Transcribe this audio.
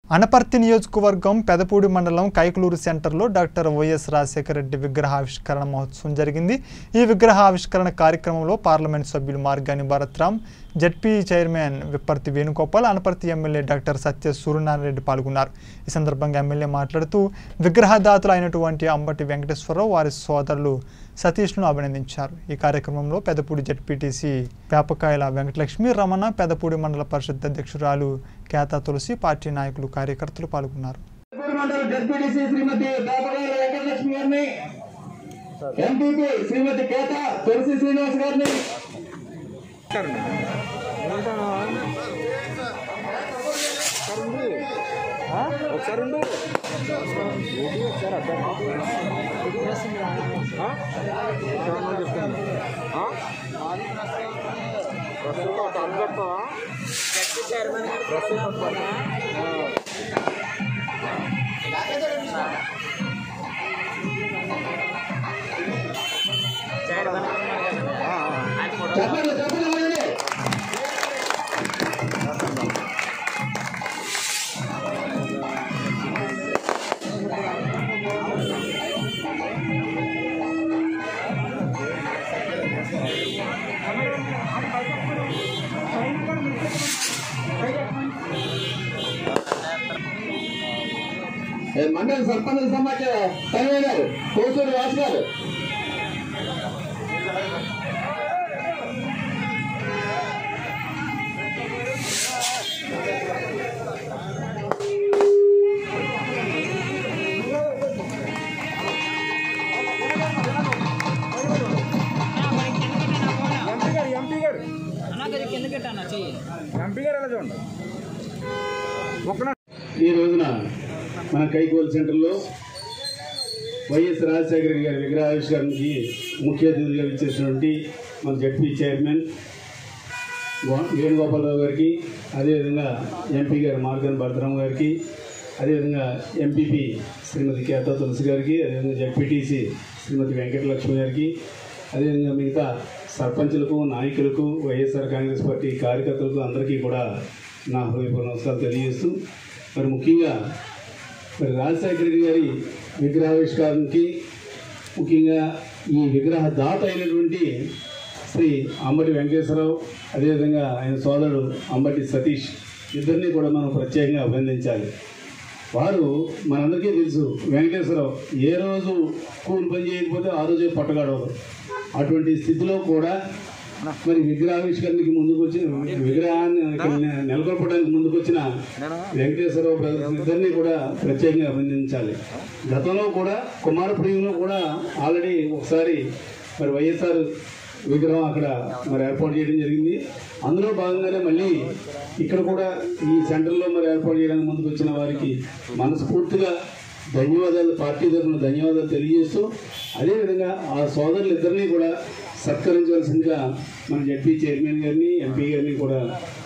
అనపర్తి నియోజకవర్గం పెదపూడి మండలం కైకలూరు సెంటర్లో డాక్టర్ వైఎస్ రాజశేఖర రెడ్డి విగ్రహావిష్కరణ మహోత్సవం జరిగింది ఈ విగ్రహావిష్కరణ కార్యక్రమంలో పార్లమెంట్ సభ్యులు Margani Bharatram ZP chairman Vipparthi Venugopal Anaparthi MLA doctor Satya Suryanarayana Reddy పాల్గొన్నారు ఈ సందర్భంగా ఎమ్మెల్యే మాట్లాడుతూ విగ్రహదాతలు అయినటువంటి అంబటి వెంకటేశ్వరరావు వారి సోదరులు సతీష్ను అభినందించారు ఈ కార్యక్రమంలో పెదపూడి జడ్పీటీసీ వ్యాపకాయల వెంకటలక్ష్మి రమణ పెదపూడి మండల పరిషత్ అధ్యక్షురాలు కేతా తులసి పార్టీ నాయకులు కార్యకర్తలు పాల్గొన్నారు చిత్తూరు మండల డిప్యూటీసీ శ్రీమతి బాపగారి వెంకటలక్ష్మి గారిని ఎంపీపీ శ్రీమతి కేత తులసి శ్రీనివాస్ గారిని ఒకసారి ఉండు ఏంటి ఒకసారి అర్థం చెప్తాను ప్రస్తుతం టర్న్ కడతావా ప్రస్తుతం చెప్పండి చెప్పండి అలాగే. ఏ మండల సర్పంచ్ సమాఖ్య తనవే గారు కోసూరు వాసు గారు ఎంపీ గారు ఎంపీ గారు అన్నా కింద పెట్టాను చెయ్యి ఎంపీ గారు ఎలా చూడండి ఒక్క ఈ రోజున మన కైకోల్ సెంటర్లో వైఎస్ రాజశేఖర రెడ్డి గారి విగ్రహావిష్కరణకి ముఖ్య అతిథిగా ఇచ్చేసినటువంటి మన జడ్పీ చైర్మన్ గో- వేణుగోపాలరావు గారికి అదేవిధంగా ఎంపీ గారు మార్గన్ భరతరామ్ గారికి అదేవిధంగా ఎంపీపీ శ్రీమతి కేతా తులసి గారికి అదేవిధంగా జడ్పీటీసీ శ్రీమతి వెంకటలక్ష్మి గారికి అదేవిధంగా మిగతా సర్పంచులకు నాయకులకు వైఎస్ఆర్ కాంగ్రెస్ పార్టీ కార్యకర్తలకు అందరికీ కూడా నా హృదయపూర్వక నమస్కారాలు తెలియజేస్తూ మరి ముఖ్యంగా మరి రాజశేఖర రెడ్డి గారి విగ్రహావిష్కరణకి ముఖ్యంగా ఈ విగ్రహ దాత అయినటువంటి శ్రీ అంబటి వెంకటేశ్వరరావు అదేవిధంగా ఆయన సోదరుడు అంబటి సతీష్ ఇద్దరిని కూడా మనం ప్రత్యేకంగా అభినందించాలి వారు మనందరికీ తెలుసు వెంకటేశ్వరరావు ఏ రోజు కూలి పని చేయకపోతే ఆ రోజే పొట్టగాడవరు అటువంటి స్థితిలో కూడా మరి విగ్రహావిష్కరణకి ముందుకు వచ్చిన విగ్రహాన్ని ఇక్కడ నె- నెలకొల్పడానికి ముందుకు వచ్చిన వెంకటేశ్వరరావు బ్రదర్స్ ఇద్దరిని కూడా ప్రత్యేకంగా అభినందించాలి గతంలో కూడా కుమారప్రియంలో కూడా ఆల్రెడీ ఒకసారి మరి వైఎస్ఆర్ విగ్రహం అక్కడ మరి ఏర్పాటు చేయడం జరిగింది అందులో భాగంగానే మళ్ళీ ఇక్కడ కూడా ఈ సెంటర్లో మరి ఏర్పాటు చేయడానికి ముందుకు వచ్చిన వారికి మనస్ఫూర్తిగా ధన్యవాదాలు పార్టీ తరఫున ధన్యవాదాలు తెలియజేస్తూ అదేవిధంగా ఆ సోదరులు ఇద్దరిని కూడా సత్కరించవలసిందిగా మన జడ్పీ చైర్మన్ గారిని ఎంపీ గారిని కూడా